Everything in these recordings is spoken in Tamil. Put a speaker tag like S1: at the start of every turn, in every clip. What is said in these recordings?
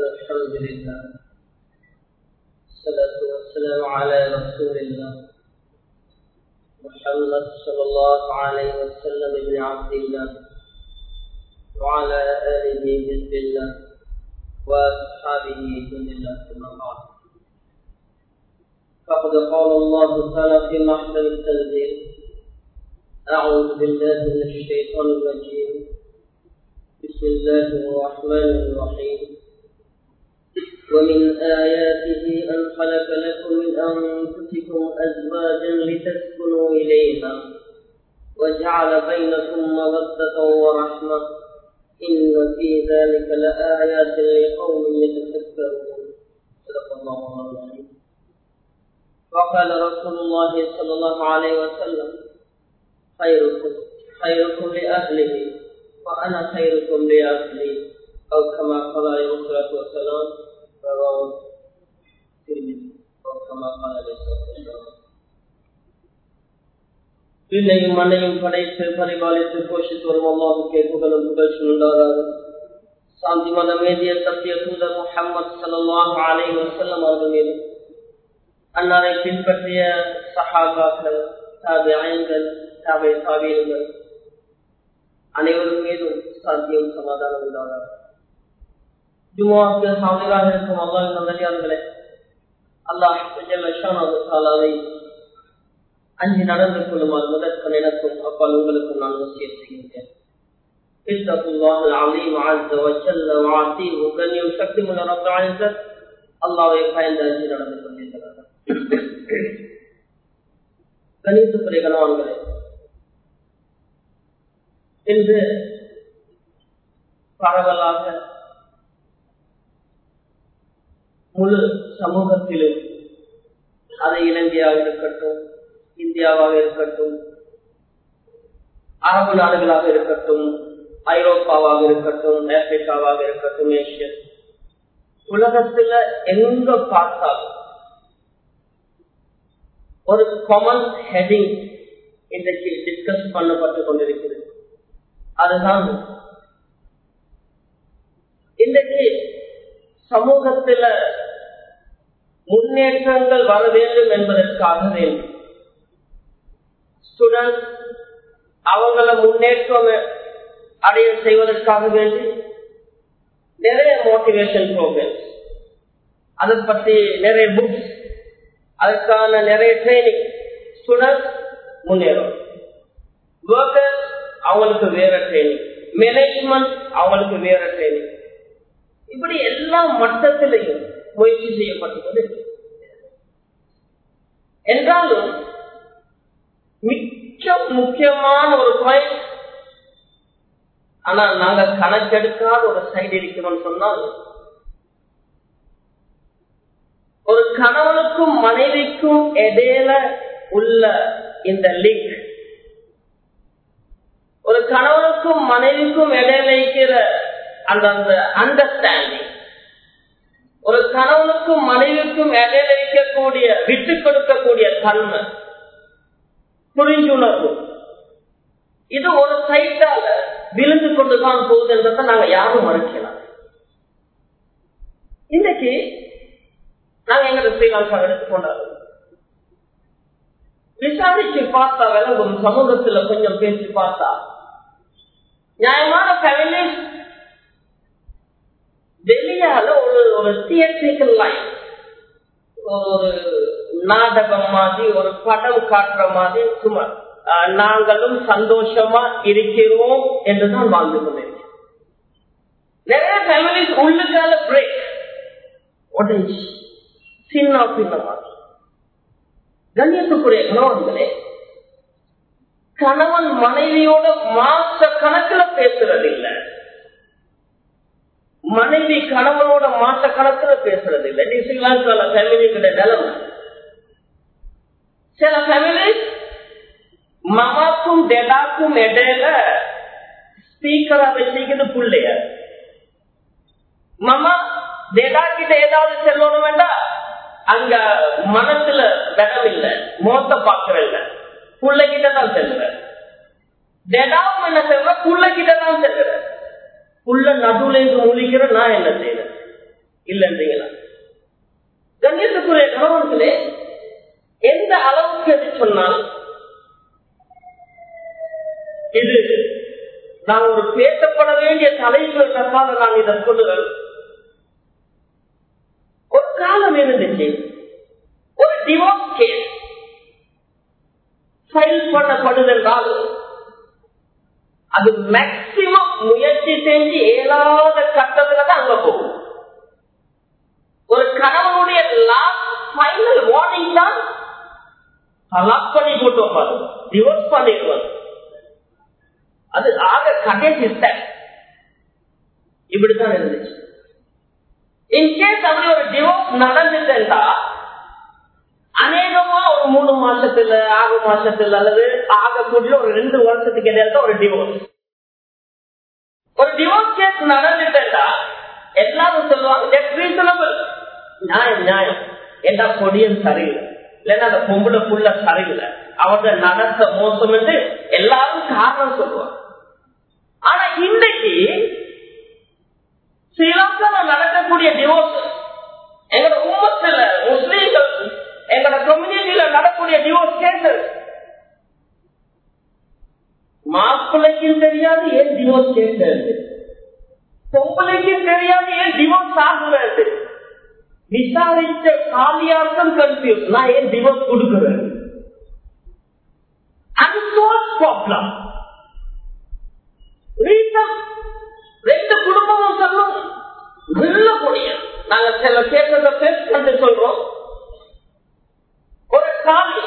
S1: الحمد لله الصلاة والسلام على رسول الله محمد صلى الله عليه وسلم بن عبد الله وعلى آله بسم الله وأصحابه بسم الله ثم بعد فقد قال الله تعالى في محكم التنزيل أعوذ بالله من الشيطان الرجيم بسم الله الرحمن الرحيم ومن آياته أن خلق لكم من أنفسكم أزواجا لتسكنوا إليها وجعل بينكم مودة ورحمة إن في ذلك لآيات لقوم يتفكرون صدق الله العظيم وقال رسول الله صلى الله عليه وسلم خيركم خيركم لأهله وأنا خيركم لأهلي أو كما قال عليه الصلاة والسلام رواه الترمذي أو كما قال عليه الصلاة والسلام விண்ணையும் மண்ணையும் படைத்து பரிபாலித்து போஷித்து வரும் அல்லாவுக்கே புகழும் புகழ்ச்சி உண்டாகாது சாந்தி மதமேதிய சத்திய தூதர் முகமது சல்லாஹ் அலை வசல்லம் அவர்கள் மீது அன்னாரை பின்பற்றிய சஹாபாக்கள் தாபியங்கள் தாபை தாபியங்கள் அனைவரும் மீதும் சாந்தியும் சமாதானம் உண்டாகாது ஜுமாவுக்கு ஹாவிராக இருக்கும் அல்லாஹ் நல்லடியார்களே அல்லாஹ் அஞ்சு நடந்து கொள்ளுமாறு முதற்கன் எனக்கும் அப்பால் உங்களுக்கும் நான் வசியம் செய்கின்றேன் சக்தி முன்ன அல்லாவை பயந்து அஞ்சு நடந்து கொண்டிருக்கிறார்கள் கணித்துக்குரிய கணவான்களே இன்று பரவலாக முழு சமூகத்திலும் அது இலங்கையாக இருக்கட்டும் இந்தியாவாக இருக்கட்டும் அரபு நாடுகளாக இருக்கட்டும் ஐரோப்பாவாக இருக்கட்டும் ஆப்பிரிக்காவாக இருக்கட்டும் ஏசியா உலகத்துல எங்க பார்த்தாலும் ஒரு காமன் ஹெடிங் இன்றைக்கு டிஸ்கஸ் பண்ணப்பட்டு கொண்டிருக்கிறது அதுதான் இன்றைக்கு சமூகத்துல முன்னேற்றங்கள் வர வேண்டும் என்பதற்காக வேண்டும் ஸ்டூடெண்ட் அவங்கள முன்னேற்றம் அடைய செய்வதற்காக வேண்டி நிறைய மோட்டிவேஷன் ப்ரோக்ராம்ஸ் அதை பற்றி நிறைய புக்ஸ் அதுக்கான நிறைய ட்ரைனிங் ஸ்டூடெண்ட் முன்னேறும் ஒர்க்கர்ஸ் அவங்களுக்கு வேற ட்ரைனிங் மேனேஜ்மெண்ட் அவங்களுக்கு வேற ட்ரைனிங் இப்படி எல்லா மட்டத்திலையும் முயற்சி செய்யப்பட்டுள்ளது என்றாலும் மிக முக்கியமான ஒரு பாயிண்ட் ஆனா நாங்க கணக்கெடுக்காத ஒரு சைடு இருக்கிறோம் சொன்னால் ஒரு கணவனுக்கும் மனைவிக்கும் இடையில உள்ள இந்த லிங்க் ஒரு கணவனுக்கும் மனைவிக்கும் இடையில இருக்கிற அந்த அந்த அண்டர்ஸ்டாண்டிங் ஒரு கணவனுக்கும் மனைவிக்கும் இடையில இருக்கக்கூடிய விட்டு கொடுக்கக்கூடிய தன்மை புரிஞ்சுணர்வு இது ஒரு சைட்டால விழுந்து கொண்டுதான் போகுது என்றதை நாங்க யாரும் மறுக்கலாம் இன்னைக்கு நாங்க எங்க ஸ்ரீலங்கா எடுத்துக்கொண்டாரு விசாரிச்சு பார்த்தா விளங்கும் சமூகத்துல கொஞ்சம் பேசி பார்த்தா நியாயமான ஃபெமினிஸ்ட் வெளியால ஒரு ஒரு தியேட்ரிக்கல் லைன் ஒரு நாடகம் மாதிரி ஒரு படம் காட்டுற மாதிரி சும்மா நாங்களும் சந்தோஷமா இருக்கிறோம் என்றுதான் வாழ்ந்து கொண்டிருக்கோம் நிறைய ஃபேமிலிஸ் உள்ளுக்கால பிரேக் உடஞ்சி சின்ன பின்னமா கண்ணியத்துக்குரிய கணவன்களே கணவன் மனைவியோட மாச கணக்குல பேசுறது இல்ல மனைவி கணவனோட மாச கணக்குல பேசுறது இல்ல நீ ஸ்ரீலங்கால ஃபேமிலியோட நிலைமை சில ஃபேமிலி மமாக்கும் டெடாக்கும் இடையில ஸ்பீக்கரா வச்சிருக்கிறது புள்ளைய மாமா டெடா கிட்ட ஏதாவது செல்லணும் வேண்டாம் அங்க மனசுல தடம் இல்ல மோத்த பாக்குறல்ல புள்ள கிட்ட தான் செல்லுற டெடாவும் என்ன செல்ற புள்ள கிட்ட தான் செல்லுற புள்ள நடுவுல இருந்து முழிக்கிற நான் என்ன செய்யறேன் இல்லைன்றீங்களா கண்ணியத்துக்குரிய கணவன்களே எந்த அளவுக்கு எது சொன்னால் இது நான் ஒரு பேசப்பட வேண்டிய தலைப்பு என்றால் நான் இதை சொல்லுகிறேன் ஒரு காலம் இருந்துச்சு ஒரு டிவோர்ஸ் கேஸ் ஃபைல் பண்ணப்படுதென்றால் அது மேக்சிமம் முயற்சி செஞ்சு ஏழாத கட்டத்துல தான் அங்க போகும் ஒரு கணவனுடைய லாஸ்ட் ஃபைனல் வார்னிங் தான் தலாக் பண்ணி போட்டு வைப்பாரு டிவோர்ஸ் பண்ணிடுவார் அது ஆக கடைசி ஸ்டெப் இப்படித்தான் இருந்துச்சு இன்கேஸ் அப்படி ஒரு டிவோர்ஸ் நடந்துட்டா அநேகமா ஒரு மூணு மாசத்துல ஆறு மாசத்துல அல்லது ஆகக்கூடிய ஒரு ரெண்டு வருஷத்துக்கு இடையில ஒரு டிவோர்ஸ் ஒரு டிவோர்ஸ் கேஸ் நடந்துட்டா எல்லாரும் சொல்லுவாங்க ரீசனபிள் நியாயம் நியாயம் என்ன கொடியும் சரியில்லை இல்லைன்னா அந்த பொம்பளை புள்ள சரியில்லை அவருடைய நடத்த மோசம் என்று எல்லாரும் காரணம் சொல்லுவாங்க ஆனா இன்னைக்கு ஸ்ரீலங்கால நடக்கக்கூடிய டிவோர்ஸ் எங்களோட உம்மத்துல முஸ்லீம்கள் எங்களோட கம்யூனிட்டியில நடக்கூடிய டிவோர்ஸ் கேசஸ் மாப்பிள்ளைக்கும் தெரியாது ஏன் டிவோர்ஸ் கேட்கறது பொம்பளைக்கும் தெரியாது ஏன் டிவோர்ஸ் ஆகுறது விசாரிச்ச காலியார்த்தம் கன்ஃபியூஸ் நான் ஏன் டிவோர்ஸ் கொடுக்கிறேன் அன்சோல்வ் ப்ராப்ளம் ரீசன் ரெண்டு குடும்பமும் சொல்லும் நல்ல முடியும் நாங்க சில கேட்டதை பேஸ் கண்டு சொல்றோம் ஒரு காலி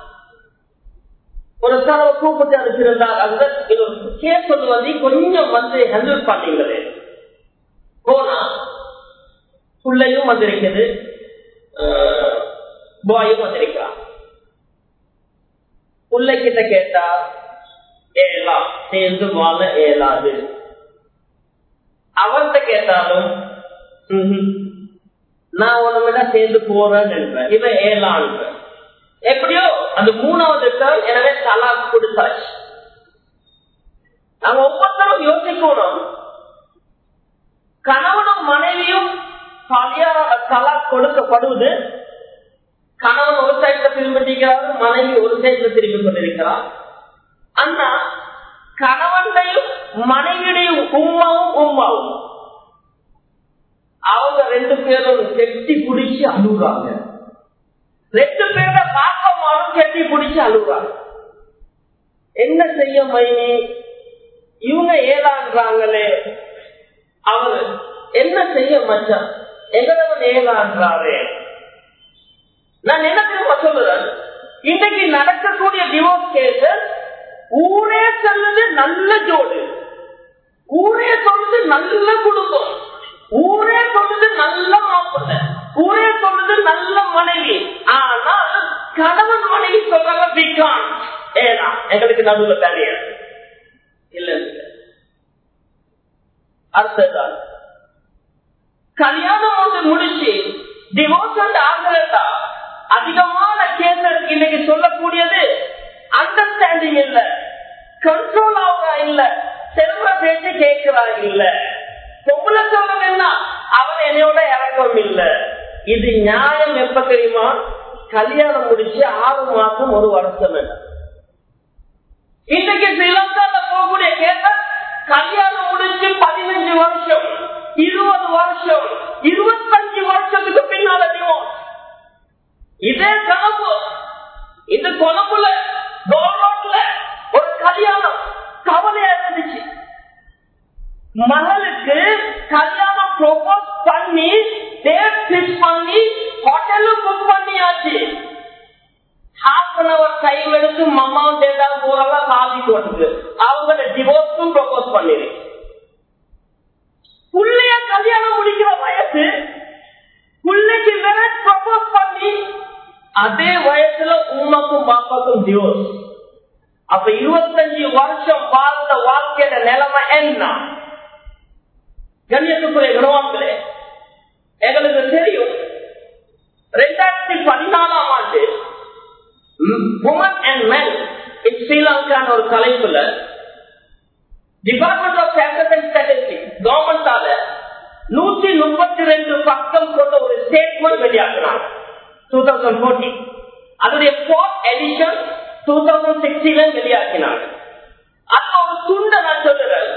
S1: ஒரு தடவை கூப்பிட்டு அனுப்பியிருந்தார் அந்த இது கேஸ் ஒன்று வந்து கொஞ்சம் வந்து ஹேண்டில் பண்ணீங்களே போனா பிள்ளையும் வந்திருக்குது பாயும் வந்திருக்கிறான் பிள்ளை கிட்ட கேட்டா ஏலா சேர்ந்து வாழ இயலாது அவர்கிட்ட கேட்டாலும் நான் உன விட சேர்ந்து போறேன்னு இவன் ஏலான்ற எப்படியோ அந்த மூணாவது டேர்ம் எனவே தலாக் கொடுத்தாச்சு நாங்க ஒவ்வொருத்தரும் யோசிக்கணும் கணவனும் மனைவியும் தலாக் கொடுக்கப்படுவது கணவன் ஒரு சைட்ல திரும்பிக்கிறார் மனைவி ஒரு சைட்ல திரும்பி கொண்டிருக்கிறார் அண்ணா கணவனையும் மனைவியுடையும் உமாவும் உமாவும் அவங்க ரெண்டு பேரும் கெட்டி பிடிச்சு அழுகுறாங்க ரெண்டு பேரை பார்க்கமானும் கெட்டி பிடிச்சு அழுகுறாங்க என்ன செய்ய மைனி இவங்க ஏதான்றாங்களே அவரு என்ன செய்ய மச்சான் எங்களவன் ஏதான்றாரே நான் என்ன திரும்ப சொல்லுறேன் இன்னைக்கு நடக்கக்கூடிய டிவோர்ஸ் கேசஸ் ஊரே சொல்லுது நல்ல ஜோடு ஊரே சொல்லுது நல்ல குடும்பம் ஊரே சொல்லுது நல்ல மாப்பிள்ள ஊரே சொல்லுது நல்ல மனைவி ஆனால் கணவன் மனைவி சொல்றாங்க பிகான் ஏனா எங்களுக்கு நடுவில் தனியா இல்ல அடுத்ததான் கல்யாணம் வந்து முடிச்சு டிவோர்ஸ் ஆகலட்டா அதிகமான கேசஸ் இன்னைக்கு சொல்லக்கூடியது அண்டர்ஸ்டாண்டிங் இல்ல கண்ட்ரோல் ஆகுறா இல்ல செல்வ பேச்சு கேட்கிறா இல்ல பொம்பளை சொல்றது என்ன அவன் என்னையோட இறக்கம் இல்ல இது நியாயம் எப்ப தெரியுமா கல்யாணம் முடிச்சு ஆறு மாசம் ஒரு வருஷம் என்ன இன்னைக்கு ஸ்ரீலங்கால போகக்கூடிய கேசஸ் கல்யாணம் முடிச்சு பதினஞ்சு வருஷம் இருபது வருஷம் இருபத்தஞ்சு வருஷத்துக்கு பின்னால டிவோர்ஸ் இதே கனவு இந்த கொலப்புல ரோட்ல ஒரு கல்யாணம் கவலையா இருந்துச்சு மகளுக்கு கல்யாணம் ப்ரோபோஸ் பண்ணி டேட் பிக்ஸ் பண்ணி ஹோட்டலு புக் பண்ணியாச்சு ஹாஃப் அன் அவர் டைம் எடுத்து மம்மாவும் டேட்டாவும் போறாங்க காசி போட்டுக்கு அவங்கள டிவோர்ஸும் ப்ரோபோஸ் பண்ணிரு புள்ளைய கல்யாணம் முடிக்கிற வயசு பிள்ளைக்கு வேற ப்ரப்போஸ் பண்ணி அதே வயசுல உமாக்கும் பாப்பாக்கும் டிவோர்ஸ் அப்ப இருபத்தஞ்சு வருஷம் வாழ்ந்த வாழ்க்கையோட நிலைமை என்ன கண்ணியத்துக்குரிய கணவான்களே எங்களுக்கு தெரியும் ரெண்டாயிரத்தி பதினாலாம் ஆண்டு உமன் அண்ட் மென் இன் ஸ்ரீலங்கான ஒரு தலைப்புல டிபார்ட்மெண்ட் ஆஃப் ஸ்டாட்டிஸ்டிக்ஸ் கவர்மெண்டால நூத்தி முப்பத்தி ரெண்டு பக்கம் கொண்ட ஒரு ஸ்டேட்மெண்ட் வெளியாகினாங்க டூ தௌசண்ட் போர்டீன் அதனுடைய போர்ட் எடிஷன் டூ தௌசண்ட் சிக்ஸ்டீன்ல வெளியாக்கினாங்க அதுல ஒரு துண்ட நான் சொல்லுறேன்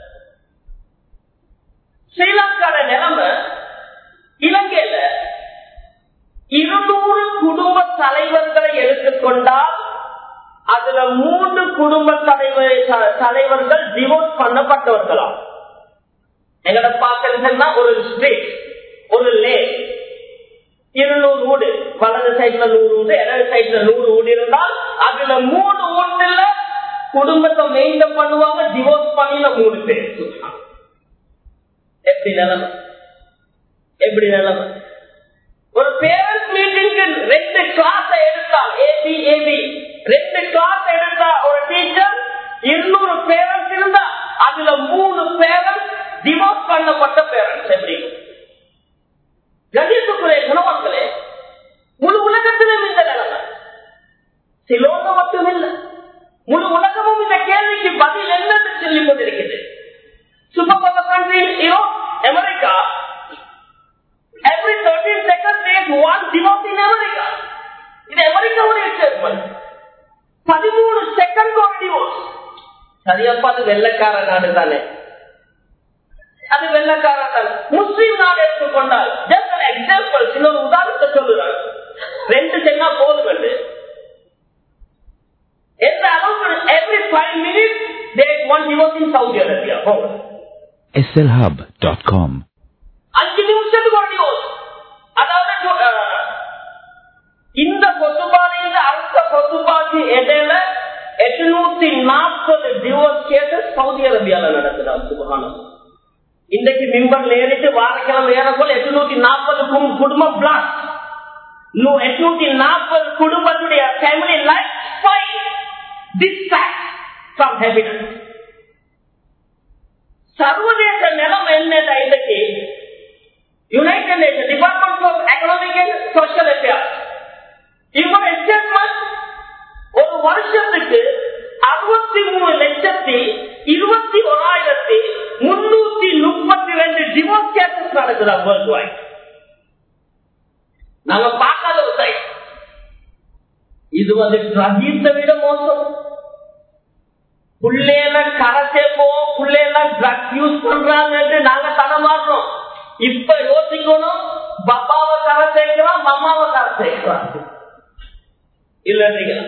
S1: ஸ்ரீலங்காட நிலைமை இலங்கையில இருநூறு குடும்ப தலைவர்களை எடுத்துக்கொண்டால் அதுல மூன்று குடும்ப தலைவர் தலைவர்கள் டிவோர்ஸ் பண்ணப்பட்டவர்களாம் எங்கட பாக்கிறதுன்னா ஒரு ஸ்ட்ரீட் ஒரு லேக் இருநூறு வீடு வலது சைட்ல நூறு வீடு இடது சைட்ல நூறு வீடு இருந்தால் அதுல மூணு வீட்டுல குடும்பத்தை மெயின்டைன் பண்ணுவாங்க டிவோர்ஸ் பண்ணின மூணு பேர் எப்படி நிலைமை எப்படி நிலைமை ஒரு பேரண்ட்ஸ் மீட்டிங்க்கு ரெண்டு கிளாஸ் எடுத்தா ஏபி ஏபி ரெண்டு கிளாஸ் எடுத்தா ஒரு டீச்சர் இருநூறு பேரண்ட்ஸ் இருந்தா அதுல மூணு பேரண்ட்ஸ் டிவோர்ஸ் பண்ணப்பட்ட பேரண்ட்ஸ் எப்படி கணியத்துக்குரிய குணமக்களே முழு உலகத்திலும் இந்த நிலைமை சிலோக மட்டும் இல்லை முழு உலகமும் இந்த கேள்விக்கு பதில் என்னன்னு சொல்லிக் கொண்டிருக்கிறது super country America every 13 seconds there is one divorce in America. இது அமெரிக்காவுடைய ஸ்டேட்மெண்ட் பதிமூணு செகண்ட் ஒரு டிவோர்ஸ் சரியப்பா அது வெள்ளக்கார நாடு தானே அது வெள்ளக்கார நாடு முஸ்லீம் நாடு எடுத்துக்கொண்டால் ஜஸ்ட் எக்ஸாம்பிள் இன்னொரு உதாரணத்தை சொல்லுறேன் ரெண்டு சென்னா போதும் என்று எந்த அளவுக்கு every five minutes there one divorce in Saudi Arabia
S2: slhub.com
S1: அஞ்சு நிமிஷத்துக்கு ஒரு டிவோர்ஸ் அதாவது அஹ், இந்த கொத்துபாலிருந்து அடுத்த கொத்துபாக்கு இடையில எட்டுநூத்தி நாற்பது டிவோர்ஸ் கேசஸ் சவுதி அரேபியால நடக்குதா சுபகானம் இன்றைக்கு மிம்பர்ல ஏறிட்டு வாரக்கிழமை ஏறப்போல் எட்டுநூத்தி நாற்பது குடும்பம் பிளாக் எட்நூத்தி நாற்பது குடும்பத்துடைய family life fight distract from happiness சர்வதேச நிலம் என்ன இன்னைக்கு united nation department of economic and social affairs இவங்க ஸ்டேட்மெண்ட் ஒரு வருஷத்துக்கு அறுபத்தி மூணு லட்சத்தி இருபத்தி ஓராயிரத்தி முன்னூத்தி முப்பத்தி ரெண்டு டிவோர்ஸ் கேசஸ் நடக்குதா வேர்ல்டு வைட் நாங்க பார்க்காத ஒரு சைட் இது வந்து ட்ரகீஸை விட மோசம் புள்ளேல கரை சேர்ப்போம் புள்ளேல ட்ரக் யூஸ் பண்றாங்கன்னு நாங்க தடமாடுறோம் இப்ப யோசிக்கணும் பப்பாவை கரை சேர்க்கிறான் மம்மாவை கரை சேர்க்கிறான் இல்ல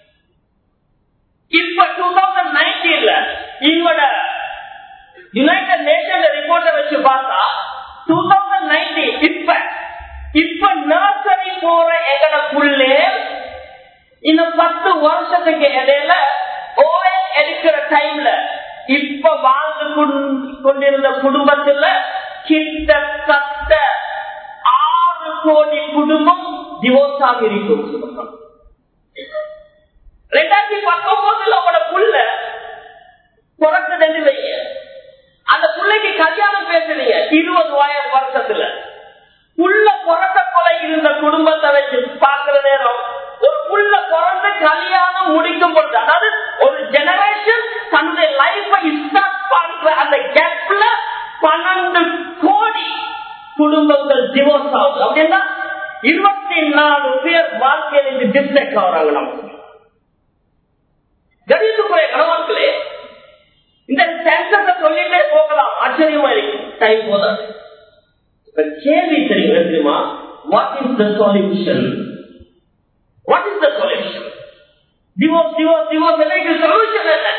S1: இப்ப டூ தௌசண்ட் நைன்டீன்ல இவட யுனைடெட் நேஷன் ரிப்போர்ட்டை வச்சு பார்த்தா டூ தௌசண்ட் நைன்டீன் இப்ப இப்ப நர்சரி போற எங்கட புள்ளே இன்னும் பத்து வருஷத்துக்கு இடையில ஓவே எடுக்கிற டைம்ல இப்ப வாழ்ந்து கொண்டு- கொண்டிருந்த குடும்பத்துல கிட்டத்தட்ட ஆறு கோடி குடும்பம் டிவோர்ஸ் ஆகி இருக்கும் சுபகம். ரெண்டாயிரத்தி பத்தொன்பதுல உங்களோட புள்ள பிறக்குதுன்னு வைங்க அந்த பிள்ளைக்கு கல்யாணம் பேசுறீங்க இருபது வயது வருஷத்துல புள்ள பிறக்க கொலை இருந்த குடும்பத்தை வச்சு பாக்குற நேரம் ஒரு புள்ள பிறந்து கல்யாணம் முடிக்கும் பொழுது அதாவது ஒரு ஜெனரேஷன் தன்னுடைய லைஃபை ஸ்டார்ட் பண்ற அந்த கேப்ல பன்னெண்டு கோடி குடும்பங்கள் டிவோர்ஸ் ஆகுது அப்படின்னா இருபத்தி நாலு பேர் வாழ்க்கையில் இது டிஸ்ட்ரக்ட் ஆகுறாங்க நமக்கு கணித்துக்குரிய கணவன்களே இந்த சென்சஸ சொல்லிட்டே போகலாம் ஆச்சரியமா இருக்கு டைம் போதாது இப்ப கேள்வி தெரியும் என்ன தெரியுமா what is the solution what is the solution divorce divorce divorce எனக்கு சொல்யூஷன் என்ன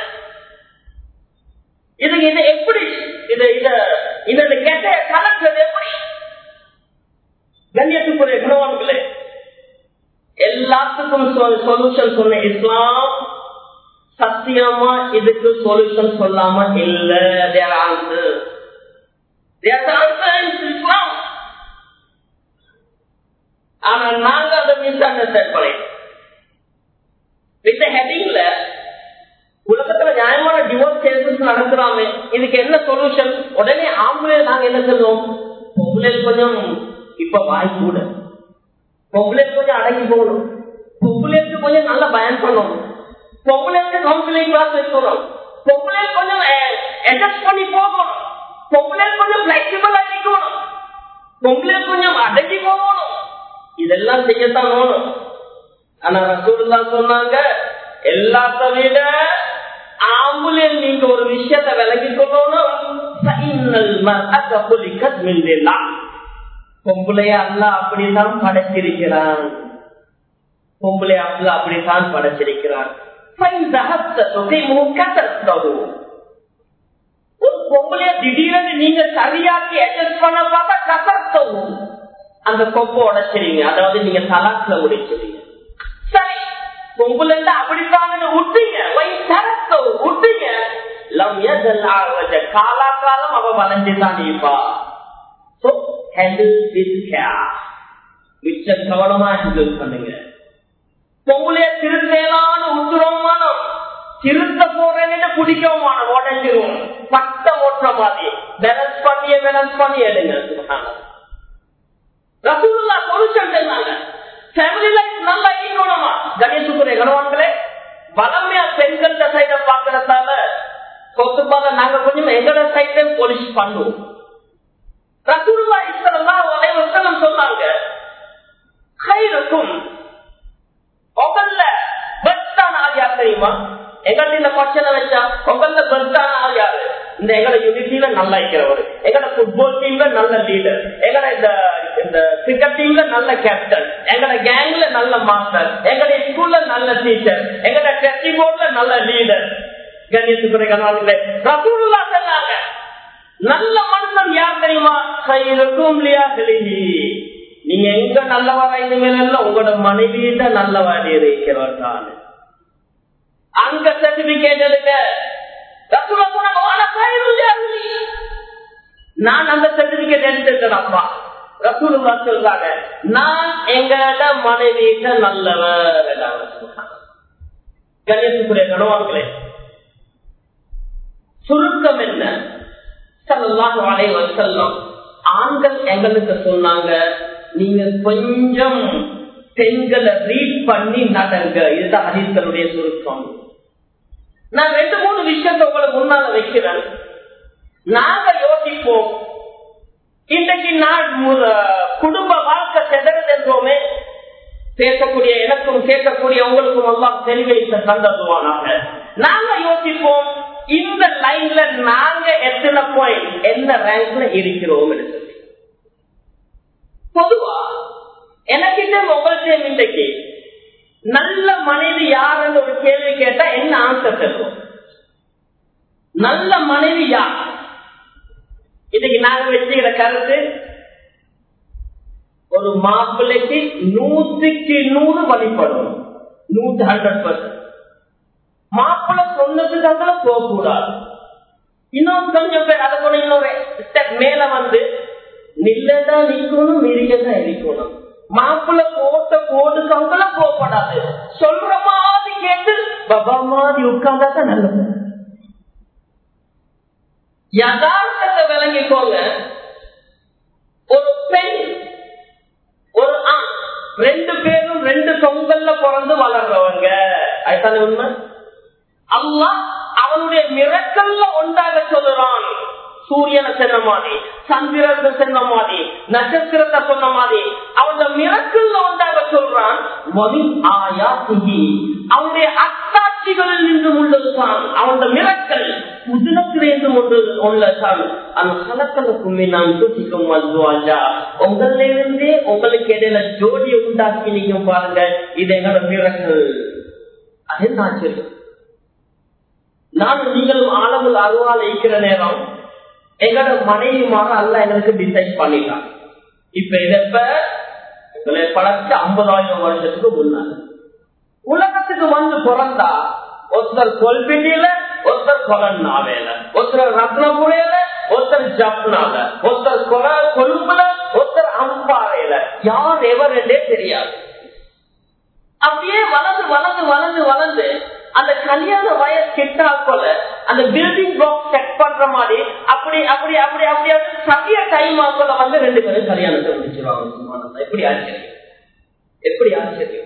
S1: இது இது எப்படி இது இத இந்த கெட்ட கலக்கிறது எப்படி கண்ணியத்துக்குரிய குணவான்களே எல்லாத்துக்கும் சொல்யூஷன் சொன்ன இஸ்லாம் சத்தியமா இதுக்கு சொல்யூஷன் சொல்லாம இல்ல தேர் ஆன்சர் தேர் ஆன்சர் இஸ்லாம் ஆனா நாங்க அதை மிஸ் அண்டர்ஸ்டாண்ட் பண்ணேன் இந்த ஹெட்டிங்ல உலகத்துல நியாயமான டிவோர்ஸ் கேசஸ் நடக்கிறாமே இதுக்கு என்ன சொல்யூஷன் உடனே ஆம்பளை நாங்க என்ன சொல்லுவோம் பொம்பளை கொஞ்சம் இப்ப வாய் கூட பொம்பளைக்கு கொஞ்சம் அடங்கி போகணும் பொம்பளைக்கு கொஞ்சம் நல்லா பயன் பண்ணணும் பொம்பளைக்கு கவுன்சிலிங் கிளாஸ் இருக்கணும் பொம்பளை கொஞ்சம் அட்ஜஸ்ட் பண்ணி போகணும் பொம்பளை கொஞ்சம் பிளெக்சிபிளா இருக்கணும் பொம்பளை கொஞ்சம் அடங்கி போகணும் இதெல்லாம் செய்யத்தான் வேணும் ஆனா ரசூல்லா சொன்னாங்க எல்லாத்த விட ஆம்புலில் நீங்க ஒரு விஷயத்தை விலகி கொள்ளணும் பொம்பளைய அல்ல அப்படித்தான் படைச்சிருக்கிறான் பொம்பளை அல்ல அப்படித்தான் படைச்சிருக்கிறான் ஒரு பொம்பளைய திடீரென்று நீங்க சரியாக்கி அட்ஜஸ்ட் பண்ண பார்த்தா கசத்தவும் அந்த கொப்பை உடைச்சிருங்க அதாவது நீங்க தலாக்குல உடைச்சிருங்க சரி பொம்பளை அப்படித்தான் விட்டீங்க விட்டீங்க காலாகாலம் அவ வளைஞ்சுதான் இருப்பா மிச்ச கவனமா ஹேண்டில் பண்ணுங்க பொங்கலைய திருத்தேலான்னு உத்துறோமானோம் திருத்த போறேன்னு பிடிக்கவுமான உடஞ்சிரும் பட்ட ஓட்டுற மாதிரி பேலன்ஸ் பண்ணிய பேலன்ஸ் பண்ணி எடுங்க ரசூலுல்லா சொல்யூஷன் சொன்னாங்க ஃபேமிலி லைஃப் நல்லா இருக்கணுமா கணேசுக்குரிய கணவான்களே வளமையா பெண்கள சைட பாக்குறதால சொத்துப்பாக நாங்க கொஞ்சம் எங்களோட சைட்ல போலீஸ் பண்ணுவோம் ரசூலுல்லா இஸ்லாம் வலைவசனம் சொன்னாங்க கைருக்கும் உங்கள்ல பெஸ்டான ஆள் யார் தெரியுமா எங்கள்ட்ட இந்த பிரச்சனை வச்சா உங்கள்ல பெஸ்டான ஆள் யாரு இந்த எங்களோட யூனிட்டியில நல்லா இருக்கிறவர் எங்களோட புட்பால் டீம்ல நல்ல லீடர் எங்களோட இந்த இந்த கிரிக்கெட் டீம்ல நல்ல கேப்டன் எங்களோட கேங்ல நல்ல மாஸ்டர் எங்களோட ஸ்கூல்ல நல்ல டீச்சர் எங்களோட டெஸ்டி போர்ட்ல நல்ல லீடர் கண்ணியத்துக்குறை கணவான்களே ரசூலுல்லா சொன்னாங்க நல்ல மனுஷன் யார் தெரியுமா கையிலுக்கும் நீங்க எங்க நல்லவரா இனிமேல உங்களோட மனைவியிட்ட நல்லவாடி இருக்கிறவர் தான் அங்க சர்டிபிகேட் எடுக்க நான் அந்த சர்டிபிகேட் எடுத்துட்டேன் அப்பா ரசூலுல்லா சொல்றாங்க நான் எங்களோட மனைவியிட்ட நல்லவர் கண்ணியத்துக்குரிய கணவான்களே சுருக்கம் என்ன சல்லாஹு அலைவர் செல்லம் ஆண்கள் எங்களுக்கு சொன்னாங்க நீங்க கொஞ்சம் பெண்களை ரீட் பண்ணி நடங்க இதுதான் ஹதீஸ்களுடைய சுருக்கம் நான் ரெண்டு மூணு விஷயத்த உங்களை முன்னால வைக்கிறேன் நாங்க யோசிப்போம் இன்றைக்கு நான் குடும்ப வாழ்க்கை செதறது என்றோமே பேசக்கூடிய எனக்கும் கேட்கக்கூடிய உங்களுக்கும் எல்லாம் தெளிவைத்த தந்ததுவானாங்க நாங்க யோசிப்போம் இந்த லைன்ல நாங்க எத்தனை பாயிண்ட் என்ன ரேங்க்ல இருக்கிறோம் சொல்லி பொதுவா எனக்கிட்ட உங்கள்கிட்ட இன்றைக்கு நல்ல மனைவி யாருன்னு ஒரு கேள்வி கேட்டா என்ன ஆன்சர் தருவோம் நல்ல மனைவி யார் இன்னைக்கு நாங்க வச்சுக்கிற கருத்து ஒரு மாப்பிள்ளைக்கு நூற்றுக்கு நூறு வழிபடும் நூத்தி ஹண்ட்ரட் பர்சன்ட் மாப்பிள்ள சொன்னதுக்காக போக கூடாது இன்னும் கொஞ்சம் பேர் அதை கூட இன்னொரு ஸ்டெப் மேல வந்து நில்லதா நிக்கணும் மிரியதா இருக்கணும் மாப்பிள்ள போட்ட கோடு கம்பல போகப்படாது சொல்ற மாதிரி கேட்டு பபா மாதிரி உட்கார்ந்தாதான் நல்லது யதார்த்தத்தை விளங்கிக்கோங்க ஒரு பெண் ஒரு ஆண் ரெண்டு பேரும் ரெண்டு தொங்கல்ல பிறந்து வளர்றவங்க அதுதானே உண்மை அல்லா அவனுடைய மிரக்கல்ல ஒன்றாக சொல்லுறான் சூரியனை சொன்ன மாதிரி சந்திரத்தை சொன்ன மாதிரி நட்சத்திரத்தை சொன்ன மாதிரி அவனோட மிரக்கல்ல ஒன்றாக சொல்றான் அவனுடைய அத்தாட்சிகளில் நின்று உள்ளதுதான் அவனோட மிரக்கல் புதினத்திலிருந்து உள்ளதான் அந்த கலக்கலுக்குமே நாம் யோசிக்கும் அல்வாஜா உங்கள இருந்தே உங்களுக்கு இடையில ஜோடியை உண்டாக்கி நீங்க பாருங்க இது எங்களோட மிரக்கல் அது ஆச்சரியம் நானும் நீங்களும் ஆழமுள் அருவால் இருக்கிற நேரம் எங்களோட மனைவி மாற அல்ல எங்களுக்கு டிசைட் பண்ணிட்டான் இப்ப இதப்ப எங்களை படைச்சு ஐம்பதாயிரம் வருஷத்துக்கு முன்னாடி உலகத்துக்கு வந்து பிறந்தா ஒருத்தர் கொல்பிண்டியில ஒருத்தர் கொலன்னாவேல ஒருத்தர் ரத்னபுரையில ஒருத்தர் ஜப்னால ஒருத்தர் கொல கொழும்புல ஒருத்தர் அம்பாறையில யார் எவர் என்றே தெரியாது அப்படியே வளர்ந்து வளர்ந்து வளர்ந்து வளர்ந்து அந்த கல்யாண வயசு கிட்டா போல அந்த பில்டிங் பாக்ஸ் செக் பண்ற மாதிரி அப்படி அப்படி அப்படி அப்படி சத்திய டைம் ஆக்கல வந்து ரெண்டு பேரும் கல்யாணத்தை முடிச்சிருவாங்க எப்படி ஆச்சரியம் எப்படி ஆச்சரியம்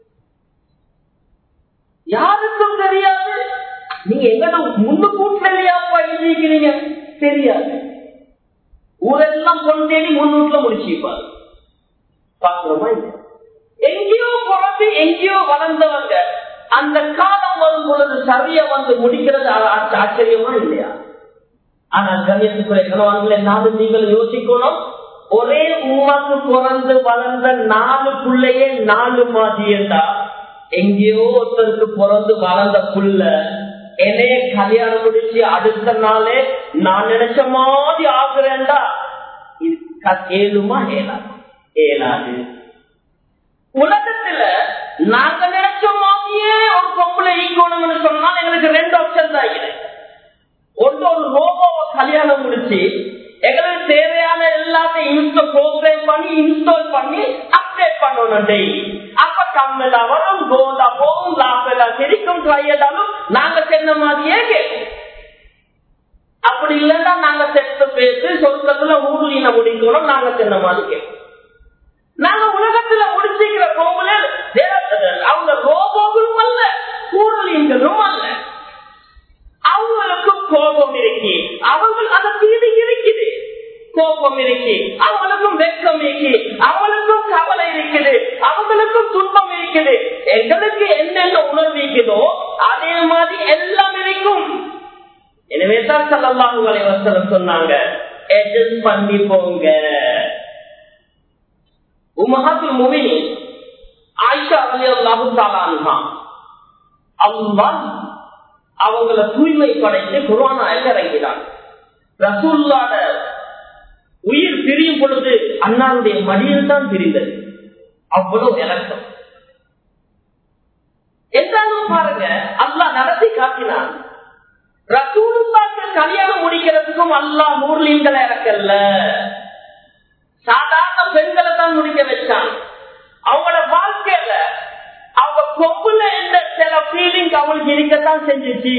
S1: யாருக்கும் தெரியாது நீங்க எங்க முன்னு கூட்டிலையா எழுதிக்கிறீங்க தெரியாது ஊரெல்லாம் பொன் தேடி முன்னூட்ல முடிச்சுப்பாரு பாக்குறோமா இல்லையா எங்கேயோ பிறந்து எங்கேயோ வளர்ந்தவங்க அந்த காலம் வரும் பொழுது சரிய வந்து முடிக்கிறது ஆ- ஆச்சரியமா இல்லையா ஆனா கண்ணியத்துக்குரிய கணவான்களை நானும் நீங்கள் யோசிக்கணும் ஒரே உமாக்கு பிறந்து வளர்ந்த நாலு பிள்ளையே நாலு மாதிரி என்றா எங்கேயோ ஒருத்தருக்கு பிறந்து வளர்ந்த புள்ள என்னைய கல்யாணம் முடிச்சு அடுத்த நாளே நான் நினைச்ச மாதிரி ஆகுறேன்டா இது க- ஏழுமா ஏழாது ஏழாது உலகத்துல நாங்க நினைச்ச மாதிரியே ஒரு பொம்பளை ஈக்கணும்னு சொன்னா எங்களுக்கு ரெண்டு ஆப்ஷன் தான் இருக்குது ஒன்று ஒரு ரோபோவை கல்யாணம் முடிச்சு எங்களுக்கு தேவையான எல்லாத்தையும் இன்ஸ்டால் ப்ரோக்ராம் பண்ணி இன்ஸ்டால் பண்ணி அப்டேட் பண்ணணும் டெய்லி அப்ப கம்மிலா வரும் கோலா போகும் லாப்பெல்லா சிரிக்கும் ட்ரையதாலும் நாங்க சென்ன மாதிரியே கேட்கும் அப்படி இல்லைன்னா நாங்க செத்து பேசி சொர்க்கத்துல ஊர்லீன முடிக்கணும் நாங்க சென்ன மாதிரி கேட்கும் நாங்க உலகத்துல முடிச்சுக்கிற கோவில அவங்க ரோபோகளும் அல்ல ஊர்லீன்களும் அல்ல அவங்களுக்கும் கோபம் இருக்கு அவங்களுக்கு அந்த தீதி இருக்குது கோபம் இருக்கு அவங்களுக்கும் வெட்கம் இருக்கு அவங்களுக்கும் கவலை இருக்குது அவங்களுக்கும் துன்பம் இருக்குது எங்களுக்கு என்னென்ன உணர்வு இருக்குதோ அதே மாதிரி எல்லாம் இருக்கும் எனவே தான் சல்லல்லாஹு அலைஹி வஸல்லம் சொன்னாங்க அட்ஜஸ்ட் பண்ணி போங்க உம்மஹாத்துல் முஃமினீன் ஆயிஷா ரலியல்லாஹு தஆலா அன்ஹா அல்லாஹ் அவங்கள தூய்மை படைத்து குரானாயில் இறங்கினார் ரசூல்லாட உயிர் பிரியும் பொழுது அண்ணாருடைய மடியில் தான் பிரிந்தது அவ்வளவு இறக்கம் என்றாலும் பாருங்க அல்லாஹ் நடத்தி காட்டினான் ரசூலுல்லாக்கு கல்யாணம் முடிக்கிறதுக்கும் அல்லாஹ் ஊர்லீன்களை இறக்கல்ல சாதாரண பெண்களை தான் முடிக்க வச்சான் அவங்களோட வாழ்க்கையில அவங்க கொம்புல எந்த சில ஃபீலிங் அவங்களுக்கு இருக்கத்தான் செஞ்சுச்சு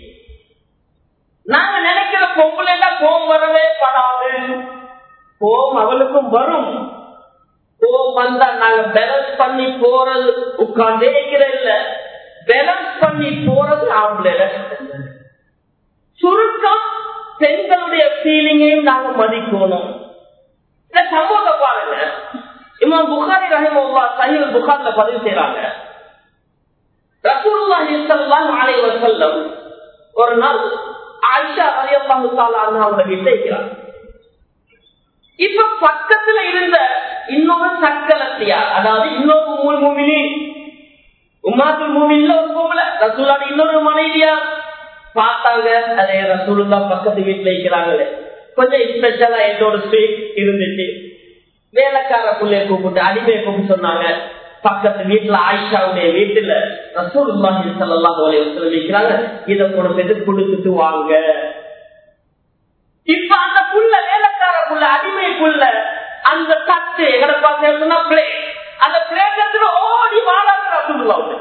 S1: நாங்க நினைக்கிற பொம்புல கோம் வரவே படாது கோம் அவளுக்கும் வரும் கோம் வந்தா நாங்க பேலன்ஸ் பண்ணி போறது உட்கார்ந்தே இருக்கிற இல்ல பேலன்ஸ் பண்ணி போறது ஆம்பளை சுருக்கம் பெண்களுடைய ஃபீலிங்கையும் நாங்க மதிக்கணும் இந்த சம்பவத்தை பாருங்க இமாம் புகாரி ரஹிமுல்லா சஹீல் புகார்ல பதிவு செய்யறாங்க ரசூலுல்லாஹி ஸல்லல்லாஹு அலைஹி வஸல்லம் ஒரு நாள் ஆயிஷா ரலியல்லாஹு தஆலா அன்ஹா அவங்க வீட்டுல இருக்கிறாங்க இப்ப பக்கத்துல இருந்த இன்னொரு சக்கலத்தியார் அதாவது இன்னொரு மூல் மூமினி உமாத்துல் மூமின்ல ஒரு பொம்பளை ரசூலோட இன்னொரு மனைவியார் பார்த்தாங்க அதே ரசூலுல்லா பக்கத்து வீட்டுல இருக்கிறாங்களே கொஞ்சம் ஸ்பெஷலா என்னோட ஸ்வீட் இருந்துச்சு வேலைக்கார புள்ளைய கூப்பிட்டு அடிமையை கூப்பிட்டு சொன்னாங்க பக்கத்து வீட்டுல ஆயிஷாவுடைய வீட்டுல ரசூலுல்லாஹி ஸல்லல்லாஹு அலைஹி வஸல்லம் இருக்கிறாங்க இத கொண்டு போய் கொடுத்துட்டு வாங்க இப்ப அந்த புள்ள வேலைக்கார புள்ள அடிமை புள்ள அந்த தட்டு எங்களை பார்த்தா பிளேட் அந்த பிளேட்டத்துல ஓடி வாழாங்க ரசூலுல்லாஹ்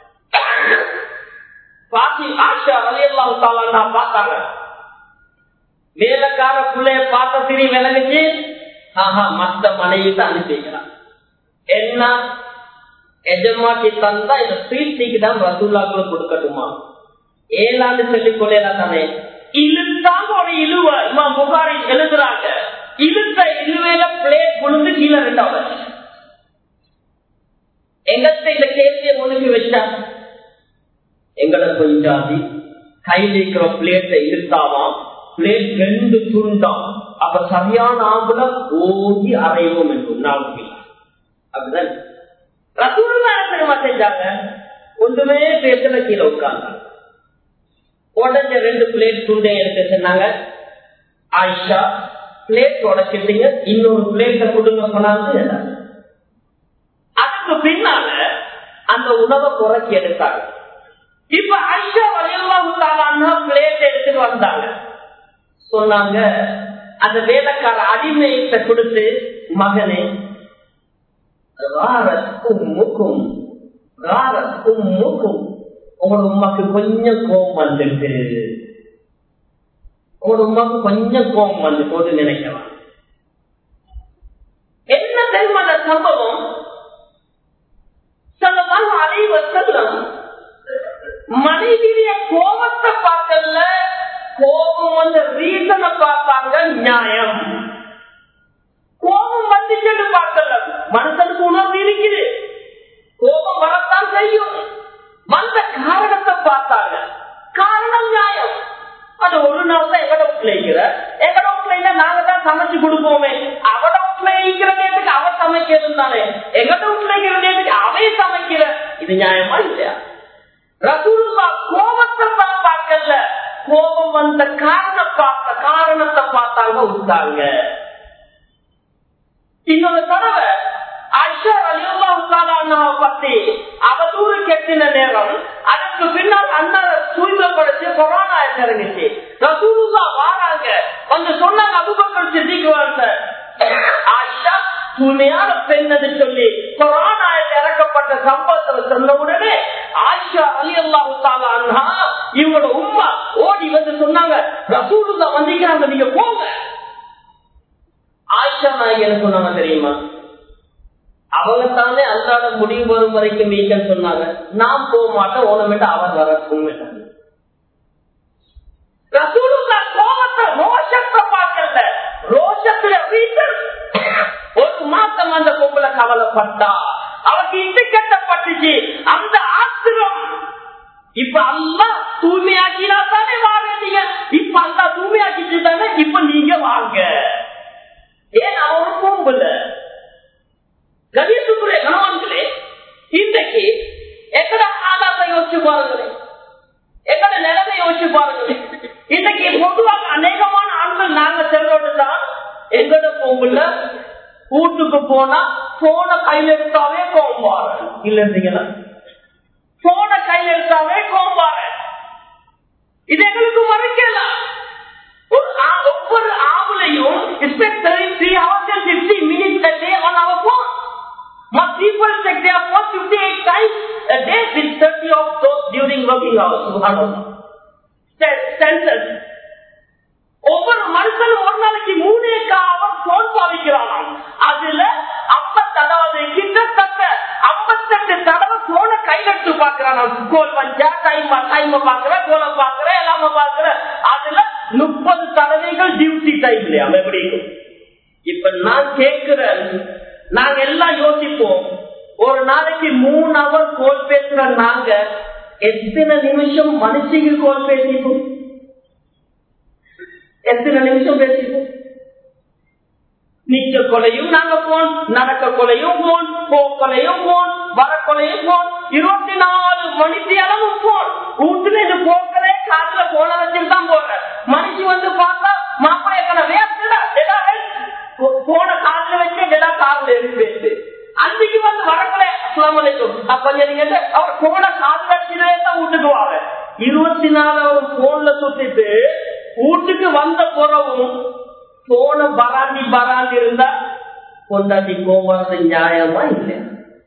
S1: பாத்தி ஆஷா ரலியல்லாஹு தஆலா பார்த்தாங்க வேலைக்கார பிள்ளைய பார்த்த திரி விளங்குச்சு ஆஹா மத்த மனைவி தான் அனுப்பிக்கிறான் என்ன எஜமாக்கி தந்தா இந்த ஸ்வீட்டிக்கு தான் ரசூல்லாக்களும் கொடுக்கட்டுமா ஏழாண்டு சொல்லிக் கொள்ளலாம் தானே இழுத்தாங்க ஒரு இழுவ இம்மா புகாரி எழுதுறாங்க இழுத்த இழுவையில பிளேட் விழுந்து கீழே ரெண்டாவது எங்கத்த இந்த கேள்வியை முடிஞ்சு வச்சா எங்களை கொஞ்சாதி கையில் இருக்கிற பிளேட்டை இழுத்தாவாம் பிளேட் ரெண்டு துண்டாம் அப்ப சரியான ஆம்புல ஓங்கி அறைவோம் என்று நாளுக்கு அப்படிதான் ரசூலுல்லா என்ன தெரியுமா செஞ்சாங்க ஒன்றுமே பேசல கீழே உட்கார்ந்தாங்க உடஞ்ச ரெண்டு பிளேட் துண்டை எடுத்து சொன்னாங்க ஆயிஷா பிளேட் உடைச்சிட்டீங்க இன்னொரு பிளேட்டை கொடுங்க சொன்னாங்க அதுக்கு பின்னால அந்த உணவை குறைச்சி எடுத்தாங்க இப்ப ஐஷா வலியெல்லாம் பிளேட் எடுத்துட்டு வந்தாங்க சொன்னாங்க அந்த வேலைக்கார அடிமையிட்ட கொடுத்து மகனே உம்முக்கும் உம்முக்கும் உங்களோட உமாக்கு கொஞ்சம் கோபம் வந்துட்டு உங்களோட உமாக்கு கொஞ்சம் கோபம் வந்து போது நினைக்கலாம் என்ன தெரியுமா அந்த சம்பவம் சொல்லலாம் அனைவரும் மனைவிய கோபத்தை பார்க்கல கோபம் வந்து ரீசனை பார்த்தாங்க நியாயம் சமைக்கணும் தானே எங்கட வீட்டுல இருந்தே அவை சமைக்கிற இது நியாயமா இல்லையா ரசூலுல்லா கோபத்தை தான் பார்க்கல கோபம் வந்த காரணம் பார்த்த காரணத்தை பார்த்தாங்க விட்டாங்க இன்னொரு தடவை ஐஷா அலியுல்லாஹு பத்தி அவதூறு கெட்டின நேரம் அதுக்கு பின்னால் அண்ணார தூய்மைப்படுத்தி கொரோனா இறங்கிச்சு ரசூலுல்லா வாராங்க வந்து சொன்னாங்க அபுபக்கர் சித்திக்கு வந்த ஆயிஷா தூய்மையான பெண் என்று சொல்லி கொரோனா இறக்கப்பட்ட சம்பவத்தில் சொன்ன உடனே ஆயிஷா அலி அல்லாஹு இவங்களோட உமா ஓடி வந்து சொன்னாங்க ரசூலுல்லா வந்திக்கிறாங்க நீங்க போங்க ஆயிஷா நாயகன் சொன்னாங்க தெரியுமா அவங்க தானே அல்லாத முடிவு வரும் வரைக்கும் வீக்கன்னு சொன்னாங்க நான் போக மாட்டேன் ஓனமெண்ட் அவர் வரட்டும் ரசூலுல்லா கோபத்தை ரோஷத்தை பார்க்கல ரோஷத்துல ரீசன் ஒரு மாசம் அந்த பொம்பளை கவலைப்பட்டா அவருக்கு இட்டு கட்டப்பட்டுச்சு அந்த ஆத்திரம் இப்ப அல்லா தூய்மையாக்கினா தானே வாங்க இப்ப அல்லா தூய்மையாக்கிட்டு தானே இப்ப நீங்க வாங்க ஏன் அவன் ஒரு பொம்புல கணேசுக்குரிய கணவன்களே இன்றைக்கு எக்கட ஆதாரத்தை யோசிச்சு பாருங்களேன் எக்கட நிலைமை யோசிச்சு பாருங்களேன் இன்னைக்கு பொதுவாக அநேகமான ஆண்கள் நாங்க செல்வது தான் எங்கட பொம்புல வீட்டுக்கு போனா போன கையில் எடுத்தாவே கோம்பாரு இல்ல இருந்தீங்களா போன கையில் எடுத்தாவே கோம்பாரு இது எங்களுக்கு மறைக்கலாம் ஒரு ஒவ்வொரு ஆவுலையும் three hours and fifty minutes a day on our phone. But people check their phone 58 times a day with 30 of those during working hours. Subhanallah. Census. ஒவ்வொரு மனுஷனும் ஒரு நாளைக்கு மூணே அவர் போன் பாவிக்கிறானாம் அதுல ஐம்பத்தி அதாவது கிட்டத்தட்ட ஐம்பத்தெட்டு தடவை போன கையெழுத்து பாக்குறானாம் கோல் வஞ்சா டைம் டைம் பாக்குற கோல பாக்குற எல்லாம பாக்குற அதுல முப்பது தடவைகள் டியூட்டி டைம்லயா எப்படி இப்ப நான் கேட்கிறேன் நாங்க எல்லாம் யோசிப்போம் ஒரு நாளைக்கு மூணு அவர் கோல் பேசுற நாங்க எத்தனை நிமிஷம் மனுஷிக்கு கோல் பேசிப்போம் எத்தனை நிமிஷம் பேசிப்போம் நிக்க கொலையும் நாங்க போன் நடக்க கொலையும் போன் போக்கொலையும் போன் வர கொலையும் போன் இருபத்தி நாலு மணிக்கு அளவும் போன் வீட்டுல இது போக்கலே காதுல போன வச்சுட்டு தான் போற மனுஷி வந்து பார்த்தா மாப்பிள்ளை எத்தனை வேஸ்டா போன காதுல வச்சு டெடா காதுல இருக்கு அன்னைக்கு வந்து வரக்கலை அஸ்லாம் வலைக்கும் கொஞ்சம் நீங்க அவர் போன காதுல வச்சுட்டே தான் வீட்டுக்கு வாங்க இருபத்தி நாலு அவர் போன்ல சுத்திட்டு வீட்டுக்கு வந்த புறவும் போன பராண்டி பராண்டி இருந்தா கொண்டாட்டி கோவாது நியாயமா இல்லையா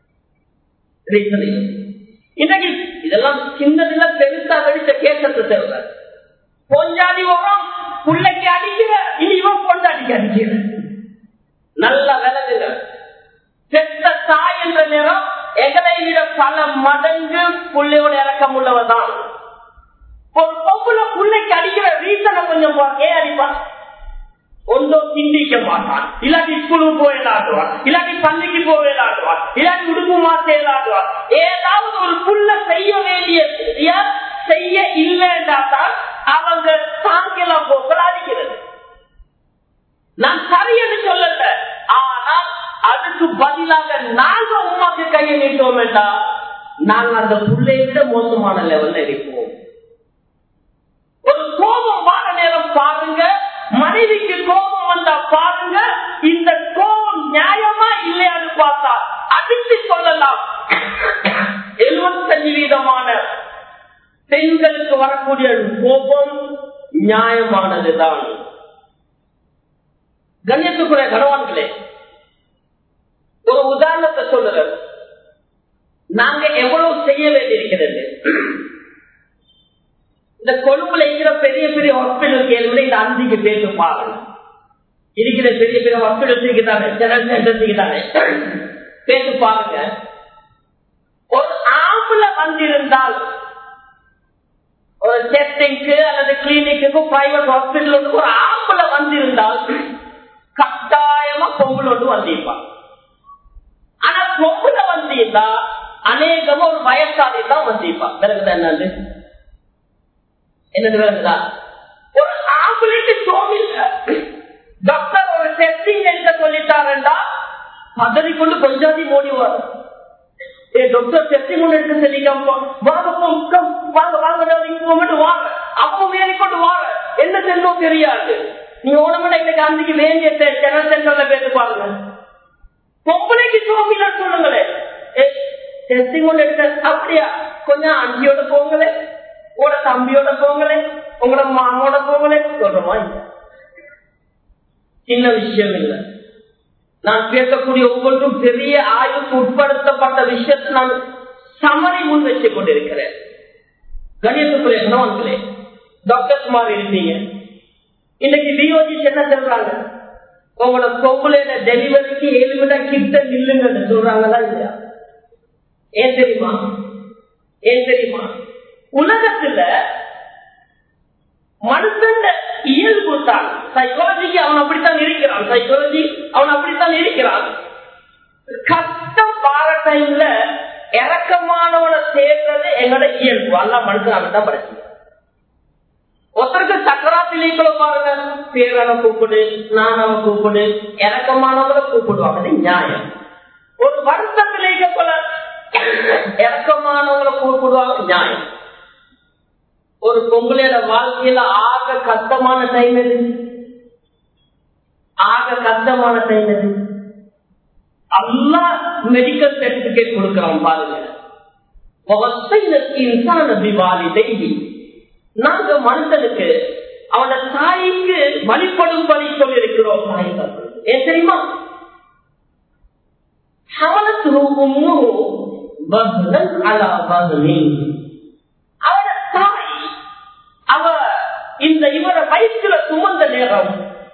S1: இன்னைக்கு இதெல்லாம் சின்னதுல பெருசா வெடிச்ச கேசத்தை தேவை பொஞ்சாடி வரும் பிள்ளைக்கு அடிக்கிற இனி இவன் பொண்டாடிக்கு அடிக்கிற நல்ல விலகுங்க செத்த தாய் என்ற நேரம் எங்களை விட பல மடங்கு பிள்ளையோட இறக்கம் உள்ளவதான் ஒரு பொம்புல பிள்ளைக்கு அடிக்கிற ரீசனை கொஞ்சம் ஏன் அடிப்பான் ஒன்றும் சிந்திக்க மாட்டான் இல்லாட்டி ஸ்கூலுக்கு போய் விளையாடுவான் இல்லாட்டி பள்ளிக்கு போய் விளையாடுவான் இல்லாட்டி உடுப்பு மாசம் விளையாடுவான் ஏதாவது ஒரு புள்ள செய்ய வேண்டிய செய்ய இல்லைன்றா தான் அவங்க சாங்கிலம் போக்கள் அடிக்கிறது நான் சரியன்னு சொல்லல ஆனால் அதுக்கு பதிலாக நாங்க உமாக்கு கையை நீட்டோம் என்றா நாங்க அந்த புள்ளையை விட மோசமான லெவல்ல இருப்போம் ஒரு கோபம் வார நேரம் பாருங்க மனைவிக்கு கோபம் வந்தா பாருங்க இந்த கோபம் நியாயமா இல்லையான்னு பார்த்தா அடித்து சொல்லலாம் எழுபத்தஞ்சு வீதமான பெண்களுக்கு வரக்கூடிய கோபம் நியாயமானதுதான் கண்ணியத்துக்குரிய கணவான்களே ஒரு உதாரணத்தை சொல்லுறேன் நாங்க எவ்வளவு செய்ய வேண்டியிருக்கிறது இந்த கொழும்புல இருக்கிற பெரிய பெரிய ஹாஸ்பிட்டல் கேள்வி இந்த அஞ்சுக்கு பேசு பாருங்க இருக்கிற பெரிய பெரிய ஹாஸ்பிட்டல் இருக்கிறாங்க ஜெனரல் சென்டர் இருக்கிறாங்க பேசு பாருங்க ஒரு ஆம்புல வந்திருந்தால் ஒரு டெஸ்டிங்க்கு அல்லது கிளினிக்கு பிரைவேட் ஹாஸ்பிட்டல் ஒரு ஆம்புல வந்திருந்தால் கட்டாயமா பொங்கல் ஒன்று வந்திருப்பான் ஆனா பொங்கல வந்திருந்தா அநேகமா ஒரு வயசாளி தான் வந்திருப்பான் விலகுதா என்னன்னு என்னது விலகுதா ஒரு ஆம்புலேட்டு தோமில்ல டாக்டர் ஒரு டெஸ்டிங் எடுக்க சொல்லிட்டாருண்டா பதறிக்கொண்டு கொஞ்சாதி ஓடிவார் ஏ டாக்டர் டெஸ்டிங் ஒன்று எடுத்து சொல்லிக்காம வாங்க போ, come, வாங்க வாங்க darling, போமெண்ட் வாங்க அப்போ வேறிக்கொண்டு வாங்க என்ன செல்லும் தெரியாது நீ ஓனமெண்ட் இந்த காந்திக்கு வேண்டிய ஜெனரல் சென்டர்ல பேசி பாருங்க பொம்பளைக்கு சோமில சொல்லுங்களேன் டெஸ்டிங் ஒன்று எடுக்க அப்படியா கொஞ்சம் அஞ்சியோட போங்களே உங்களோட தம்பியோட போங்களே உங்களோட மாமோட போங்களே சொல்றோமா இல்ல சின்ன விஷயம் இல்லை நான் பேசக்கூடிய ஒவ்வொன்றும் பெரிய ஆய்வுக்கு உட்படுத்தப்பட்ட விஷயத்தை நான் சமரை முன் வச்சுக் கொண்டிருக்கிறேன் கணியத்துக்குரிய கணவன்களே டாக்டர்ஸ் மாதிரி இருந்தீங்க இன்னைக்கு டிஓஜிஸ் என்ன சொல்றாங்க உங்களோட பொம்பளையில டெலிவரிக்கு ஏழு விட கிட்ட நில்லுங்கன்னு சொல்றாங்களா இல்லையா ஏன் தெரியுமா ஏன் தெரியுமா உலகத்துல மனுஷன் இயல்பு தான் சைக்காலஜிக்கு அவன் அப்படித்தான் இருக்கிறான் சைக்காலஜி அவன் அப்படித்தான் இருக்கிறான் கஷ்டம் பார டைம்ல இறக்கமானவனை சேர்றது எங்களோட இயல்பு அல்ல மனுஷன் அப்படித்தான் படிச்சு ஒருத்தருக்கு சக்கராத்திலேக்குள்ள பாருங்க பேரனை கூப்பிடு நானவ கூப்பிடு இறக்கமானவரை கூப்பிடுவாங்க இது நியாயம் ஒரு வருஷத்திலேக்க போல இறக்கமானவங்களை கூப்பிடுவாங்க நியாயம் ஒரு பொம்பளையோட வாழ்க்கையில ஆக கஷ்டமான டைம் எது ஆக கஷ்டமான டைம் எது அல்லா மெடிக்கல் சர்டிபிகேட் கொடுக்கிறோம் பாருங்க நாங்க மனுஷனுக்கு அவன தாய்க்கு வழிபடும் பணி சொல்லியிருக்கிறோம் ஏன் தெரியுமா அவன தாய் அவ இந்த இவர வயிற்றுல சுமந்த நேரம்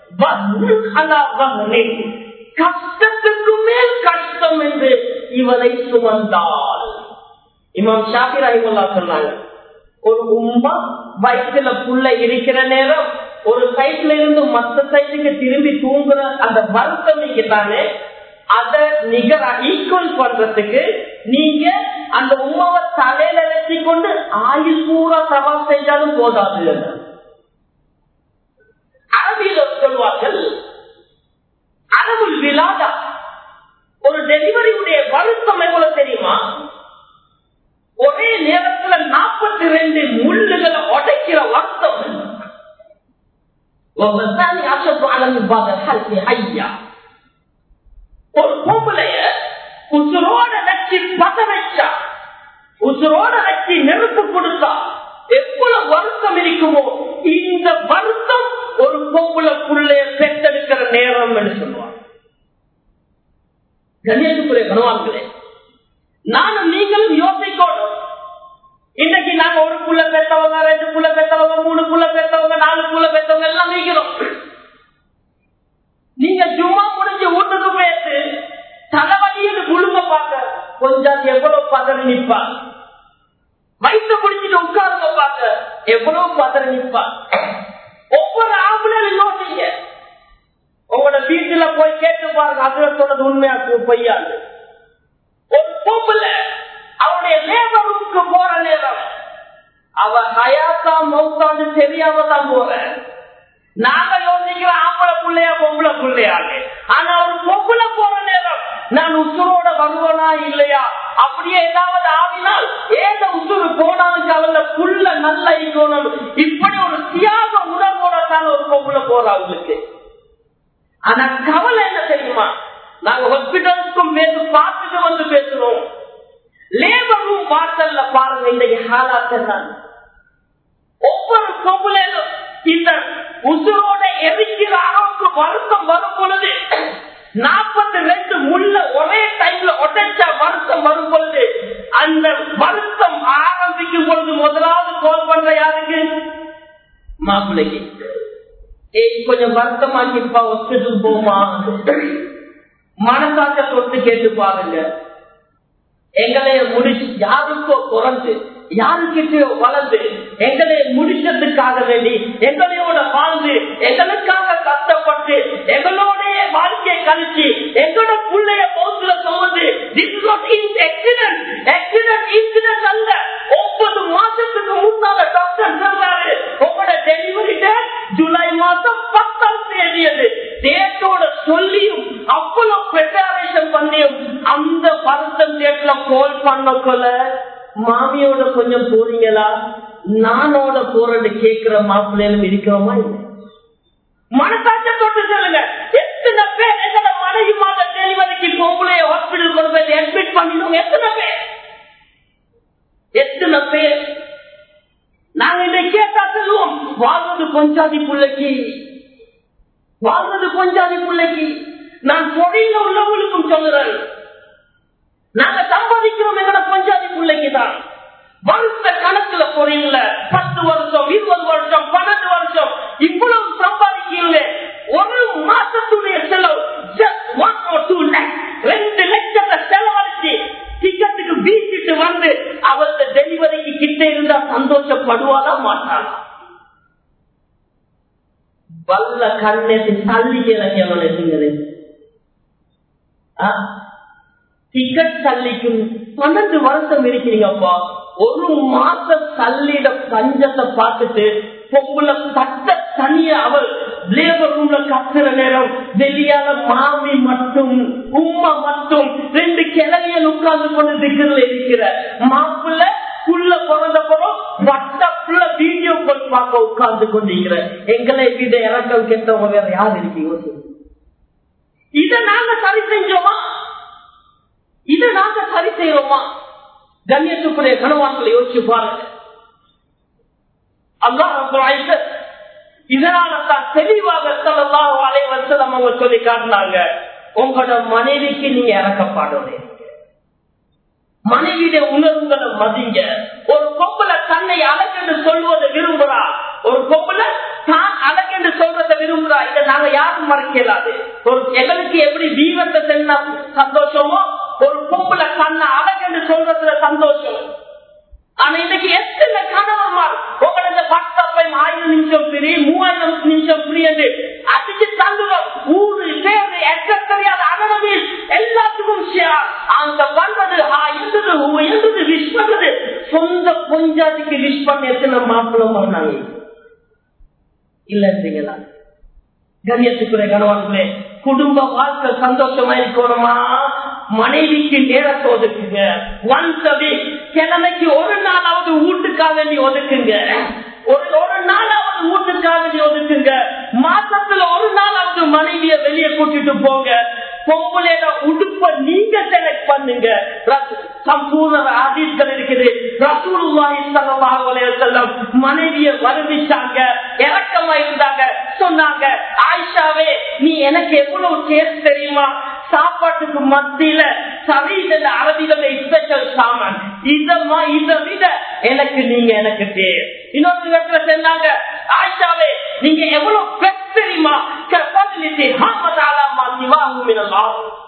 S1: கஷ்டத்துக்கு மேல் கஷ்டம் என்று இவரை சுமந்தாள் இமாம் ஷாபி ரஹிமுல்லா சொன்னாங்க ஒரு உமா வயிற்றுல புள்ள இருக்கிற நேரம் ஒரு சைட்ல இருந்து மத்த சைட்டுக்கு திரும்பி தூங்குற அந்த வருத்தம் தானே அத நிகர ஈக்குவல் பண்றதுக்கு நீங்க அந்த உமாவை தலையில வச்சு கொண்டு ஆயுள் பூரா சவால் செஞ்சாலும் போதாது அரபியில சொல்வார்கள் அரபுல் விழாதா ஒரு டெலிவரியுடைய வருத்தம் எவ்வளவு தெரியுமா ஒரே நேரத்துல நாற்பத்தி ரெண்டு முள்ளுகளை உடைக்கிற வருத்தம் ஒரு பொம்பளைய உசுரோட வச்சு பத வச்சா உசுரோட வச்சு நெருப்பு கொடுத்தா எவ்வளவு வருத்தம் இருக்குமோ இந்த வருத்தம் ஒரு பொம்பளை புள்ளைய பெற்றெடுக்கிற நேரம் என்று சொல்லுவாங்க கணேசுக்குரிய கனவான்களே நானும் நீங்களும் யோசிக்கணும் இன்னைக்கு நாங்க ஒரு புள்ள பெற்றவங்க ரெண்டு புள்ள பெற்றவங்க மூணு புள்ள பெற்றவங்க நாலு புள்ள பெற்றவங்க எல்லாம் நீக்கிறோம் நீங்க சும்மா முடிஞ்சு வீட்டுக்கு போயிட்டு தலைவலியில் குழும பார்க்க கொஞ்சம் எவ்வளவு பதறி நிற்பா வயிற்று பிடிச்சிட்டு உட்காருங்க பார்க்க எவ்வளவு பதறி நிற்பா ஒவ்வொரு ஆம்பளையும் யோசிங்க உங்களோட வீட்டுல போய் கேட்டு பாருங்க அதுல சொன்னது உண்மையா பொய்யாது ஒரு பொம்புல அவருடைய லேபருக்கு போற நேரம் அவ ஹயாத்தா மௌத்தான்னு தெரியாம தான் போற நாங்க யோசிக்கிற ஆம்பளை பிள்ளையா பொம்பளை பிள்ளையாங்க ஆனா ஒரு பொம்பளை போற நேரம் நான் உசுரோட வருவனா இல்லையா அப்படியே ஏதாவது ஆவினால் ஏத உசுறு போனாலும் அவள புள்ள நல்ல இருக்கணும் இப்படி ஒரு தியாக உணர்வோட தான் ஒரு பொம்பளை போறா அவங்களுக்கு ஆனா கவலை என்ன தெரியுமா நாங்க ஹாஸ்பிட்டலுக்கும் பேச பார்த்துட்டு வந்து பேசுறோம் லேபர் ரூம் வாசல்ல பாருங்க இன்னைக்கு ஹாலாத்த தான் ஒவ்வொரு பொம்பளையிலும் இந்த உசுரோட எரிக்கிற அளவுக்கு வருத்தம் வரும் பொழுது நாற்பத்தி ரெண்டு முள்ள ஒரே டைம்ல உடைச்ச வருத்தம் வரும் பொழுது அந்த வருத்தம் ஆரம்பிக்கும் பொழுது முதலாவது கோல் பண்ற யாருக்கு மாப்பிள்ளைக்கு ஏய் கொஞ்சம் வருத்தமாக்கிப்பா ஹாஸ்பிட்டல் போமா மனசாக்க தொட்டு கேட்டு பாருங்க எங்களைய முடிச்சு யாருக்கோ குறைஞ்சு யாருக்கிட்டயோ வளர்ந்து எங்களை முடிச்சதுக்காக வேண்டி எங்களையோட வாழ்ந்து எங்களுக்காக கஷ்டப்பட்டு எங்களோடைய வாழ்க்கையை கழிச்சு எங்களோட பிள்ளைய போத்துல சுமந்து இன்சிடென்ட் அல்ல ஒன்பது மாசத்துக்கு முன்னால டாக்டர் சொல்றாரு உங்களோட டெலிவரி டேட் ஜூலை மாசம் பத்தாம் தேதி அது டேட்டோட சொல்லியும் அவ்வளவு ப்ரிப்பரேஷன் பண்ணக்குள்ள மாமியோட கொஞ்சம் போறீங்களா நானோட போறது கேட்கிற மாப்பிள்ளையிலும் இருக்கிறோமா இல்லை மனசாட்ச தொட்டு சொல்லுங்க எத்தனை பேர் எத்தனை மனைவி மாத டெலிவரிக்கு பொம்பளைய ஹாஸ்பிட்டல் கொண்டு போய் அட்மிட் பண்ணினோம் எத்தனை பேர் எத்தனை பேர் நாங்க இதை கேட்டா சொல்லுவோம் வாழ்வது கொஞ்சாதி பிள்ளைக்கு வாழ்வது கொஞ்சாதி பிள்ளைக்கு நான் பொறியில உள்ளவங்களுக்கும் சொல்லுறேன் நாங்க சம்பாதிக்கிறோம் எங்கட பஞ்சாதி பிள்ளைக்கு தான் வருஷ கணக்குல குறையில பத்து வருஷம் இருபது வருஷம் பன்னெண்டு வருஷம் இவ்வளவு சம்பாதிக்கீங்க ஒரு மாசத்துடைய செலவு just one or two lakhs, ரெண்டு லட்சத்தை செலவழிச்சு டிக்கெட்டுக்கு வீசிட்டு வந்து அவரது டெலிவரிக்கு கிட்ட இருந்தா சந்தோஷப்படுவாரா மாட்டாரா வல்ல கண்ணெத்தி தள்ளி இறங்கியவன் டிக்கெட் தள்ளிக்கும் பன்னெண்டு வருஷம் இருக்கிறீங்கப்பா ஒரு மாச தள்ளிட பஞ்சத்தை பார்த்துட்டு பொம்புல தட்ட தனிய அவள் லேபர் ரூம்ல கத்துற நேரம் வெளியால மாமி மட்டும் உம்மா மட்டும் ரெண்டு கிளவியல் உட்கார்ந்து கொண்டு திக்கிறதுல இருக்கிற மாப்பிள்ள புள்ள பிறந்த பிறகு வட்டப்புள்ள வீடியோ கால் பார்க்க உட்கார்ந்து கொண்டிருக்கிற எங்களை விட இறக்கம் கெட்டவங்க வேற யார் இருக்கீங்க இதை நாங்க சரி செஞ்சோமா இதை நாங்க சரி செய்யறோமா கண்ணியத்துக்குரிய கனவான்களை யோசிச்சு பாருங்க அல்லாஹ் இதனால தான் தெளிவாக சொல்லலாம் அலை வருஷம் அவங்க சொல்லி காட்டினாங்க உங்களோட மனைவிக்கு நீங்க இறக்கப்பாடுறீங்க மனைவியுடைய உணர்வுகளை மதிங்க ஒரு பொம்பளை தன்னை அழகென்று சொல்வதை விரும்புறா ஒரு பொம்பளை தான் அழகென்று சொல்றதை விரும்புறா இதை நாங்க யாரும் மறைக்கலாது ஒரு எங்களுக்கு எப்படி வீரத்தை சென்ன சந்தோஷமோ ஒரு பொம்பளை தன்னை அழகென்று சொல்றதுல சந்தோஷம் ஆனா இன்னைக்கு எத்தனை கணவன்மார் உங்களோட வாட்ஸ்அப்பை ஆயிரம் நிமிஷம் ஃப்ரீ மூவாயிரம் நிமிஷம் ஃப்ரீ என்று அடிச்சு தந்துடும் ஊரு பேரு எக்க தெரியாத அகனது எல்லாத்துக்கும் ஷேர் அந்த வந்தது ஆ இருந்தது ஊ இருந்தது விஷ் பண்ணது சொந்த பொஞ்சாதிக்கு விஷ் பண்ண எத்தனை மாப்பிளம் பண்ணாங்க இல்லைங்களா கண்ணியத்துக்குரிய கணவன்களே குடும்ப வாழ்க்கை சந்தோஷமா இருக்கணுமா மனைவிக்கு நேரத்தை ஒதுக்குங்க ஒன்ஸ் அ வீக் கிழமைக்கு ஒரு நாளாவது வீட்டுக்காக வேண்டி ஒதுக்குங்க ஒரு ஒரு நாளாவது வீட்டுக்காக வேண்டி ஒதுக்குங்க மாசத்துல ஒரு நாளாவது மனைவிய வெளியே கூட்டிட்டு போங்க பொம்பளையோட உடுப்ப நீங்க செலக்ட் பண்ணுங்க சம்பூர்ண ஆதீஸ்கள் இருக்குது ரசூலுல்லாஹி ஸல்லல்லாஹு அலைஹி வஸல்லம் மனைவிய வருவிச்சாங்க இறக்கமா இருந்தாங்க சொன்னாங்க ஆயிஷாவே நீ எனக்கு எவ்வளவு டேஸ்ட் தெரியுமா சாப்பாட்டுக்கு மத்தியில சரீர அரபிகள ஸ்பெஷல் சாமான் இதமா இதை விட எனக்கு நீங்க எனக்கு தேவை இன்னொரு இடத்துல சொன்னாங்க ஆயிஷாவே நீங்க எவ்வளவு பெஸ்ட் தெரியுமா கப்பலிட்டி ஹாமதாலாமா சிவாகுமினலா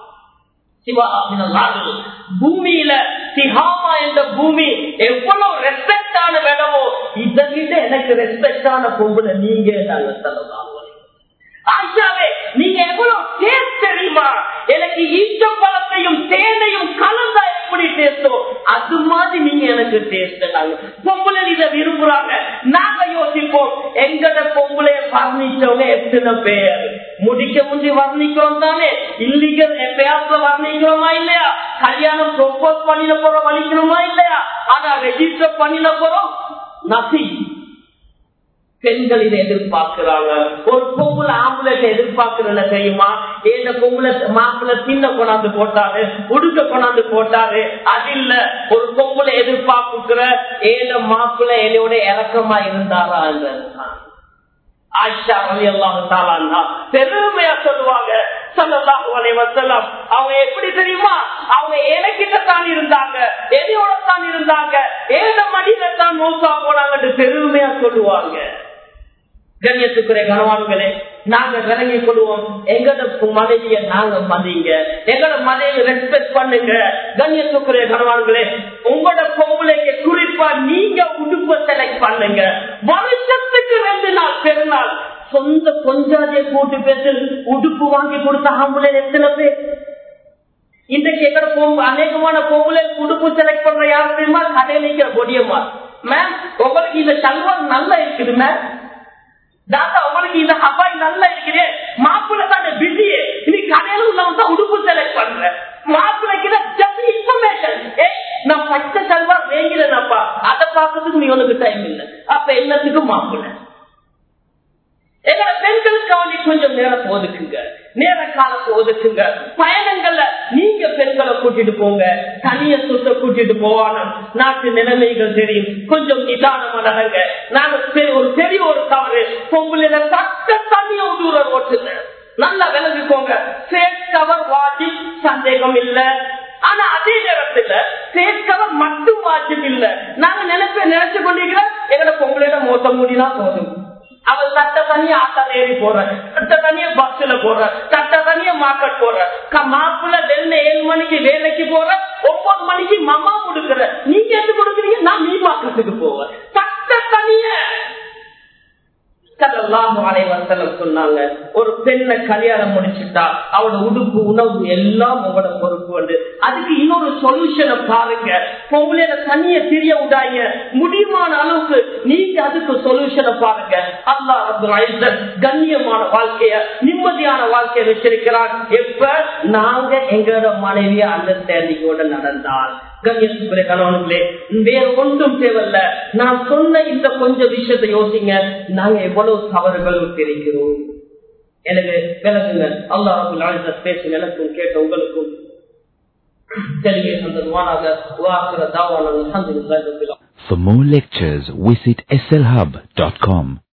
S1: பூமியில சிஹாமா என்ற பூமி எவ்வளவு ரெஸ்பெக்டான இடமோ இதை விட எனக்கு ரெஸ்பெக்டான பொம்புல நீங்க சொல்லலாம் ஆஷாவே நீங்க எவ்வளவு டேஸ்ட் தெரியுமா எனக்கு ஈச்சம் பழத்தையும் தேனையும் கலந்தா எப்படி டேஸ்டோ அது மாதிரி நீங்க எனக்கு டேஸ்ட் பொம்பளை இதை விரும்புறாங்க நாங்க யோசிப்போம் எங்கட பொம்பளைய வர்ணிச்சவங்க எத்தனை பேர் முடிக்க முந்தி வர்ணிக்கிறோம் தானே இல்லீகல் எப்பயாவது வர்ணிக்கிறோமா இல்லையா கல்யாணம் ப்ரொபோஸ் பண்ணின போறோம் வலிக்கணுமா இல்லையா ஆனா ரெஜிஸ்டர் பண்ணின போறோம் நசி பெண்கள் இதை எதிர்பார்க்கிறாங்க ஒரு பொம்பளை ஆம்புலத்தை எதிர்பார்க்கறதுல தெரியுமா ஏன பொம்பளை மாப்பிள்ளை சின்ன கொண்டாந்து போட்டாரு உடுக்க கொண்டாந்து போட்டாரு அது இல்ல ஒரு பொம்பளை எதிர்பார்க்கிற ஏன மாப்பிள்ளை என்னோட இறக்கமா இருந்தாரா ஆயிஷா அலி அல்லாஹு பெருமையா சொல்லுவாங்க அவங்க எப்படி தெரியுமா அவங்க எனக்கிட்ட தான் இருந்தாங்க எதையோட தான் இருந்தாங்க ஏத மடியில தான் மோசா போனாங்க பெருமையா சொல்லுவாங்க கண்ணியத்துக்குரிய கனவான்களே நாங்க விளங்கி கொள்வோம் எங்கட மனைவிய நாங்க மதிங்க எங்கட மனைவி ரெஸ்பெக்ட் பண்ணுங்க கண்ணியத்துக்குரிய கனவான்களே உங்களோட பொம்பளைக்கு குறிப்பா நீங்க உடுப்ப செலக்ட் பண்ணுங்க வருஷத்துக்கு ரெண்டு நாள் பெருநாள் சொந்த கொஞ்சாதிய கூட்டு பேசு உடுப்பு வாங்கி கொடுத்த ஆம்பளை எத்தனை பேர் இன்றைக்கு எங்கட பொம்பு அநேகமான பொம்பளை உடுப்பு செலக்ட் பண்ற யார் தெரியுமா கடையில் நிற்கிற கொடியம்மா மேம் உங்களுக்கு இந்த சல்வார் நல்லா இருக்குது மேம் தாத்தா உங்களுக்கு இந்த ஹவாய் நல்லா இருக்குது மாப்பிள்ள தானே பிஸி நீ கடையில உள்ளவங்க தான் உடுப்பு செலக்ட் பண்ற மாப்பிள்ளைக்கு ஜஸ்ட் இன்ஃபர்மேஷன் ஏ பாக்குறதுக்கும் இவனுக்கு டைம் இல்லை அப்ப எல்லாத்துக்கும் மாப்பிள்ள எங்களை பெண்களுக்கு அவனை கொஞ்சம் நேரத்தை ஒதுக்குங்க நேர காலத்தை ஒதுக்குங்க பயணங்கள்ல நீங்க பெண்களை கூட்டிட்டு போங்க தனிய சொத்தை கூட்டிட்டு போவான நாட்டு நிலைமைகள் தெரியும் கொஞ்சம் நிதானமா நடங்க நாங்க பெ- ஒரு பெரிய ஒரு தவறு பொங்கல தக்க தண்ணிய தூரம் ஓட்டுங்க நல்லா விலகிக்கோங்க சேர்க்கவர் வாஜி சந்தேகம் இல்ல ஆனா அதே நேரத்துல சேர்க்கவர் மட்டும் வாஜிப் இல்ல நாங்க நினைப்ப நினைச்சு கொண்டிருக்கிறோம் எங்களை பொங்கலிட மோசம் முடினா போதும் அவள் தட்ட தனியா ஆட்டால ஏறி போற தட்ட தனியா பஸ்ல போற தட்ட தனியா மார்க்கெட் போற க- மாப்பிள்ள வெள்ள ஏழு மணிக்கு வேலைக்கு போற ஒன்பது மணிக்கு மமா கொடுக்குற நீங்க எது கொடுக்குறீங்க நான் மீ மார்க்கெட்டுக்கு போவேன் தட்ட தனிய ஸல்லல்லாஹு அலைஹி வஸல்லம் சொன்னாங்க ஒரு பெண்ணை கல்யாணம் முடிச்சுட்டா அவளோட உடுப்பு உணவு எல்லாம் உங்களோட பொறுப்பு வந்து அதுக்கு இன்னொரு சொல்யூஷனை பாருங்க பொங்கலையில தனிய திரிய விடாங்க முடியுமான அளவுக்கு நீங்க அதுக்கு சொல்யூஷனை பாருங்க அல்லாஹ் ரப்பல் இஸ்ஸத் கண்ணியமான வாழ்க்கைய நிம்மதியான வாழ்க்கைய வச்சிருக்கிறார் எப்ப நாங்க எங்களோட மனைவிய அண்டர்ஸ்டாண்டிங்கோட நடந்தால் கண்ணியத்துக்குரிய கணவனுங்களே வேற ஒன்றும் தேவையில்ல நான் சொன்ன இந்த கொஞ்சம் விஷயத்தை யோசிங்க நாங்க எவ்வளவு தவறுகள் தெரிகிறோம் எனவே விளக்குங்க அல்லாஹ் பேசுங்க எனக்கும் கேட்ட உங்களுக்கும் தெளிவை தந்தருவானாக வாக்குற தாவான அல்ஹம்துலில்லாஹி ரப்பில்
S2: For more lectures, visit slhub.com.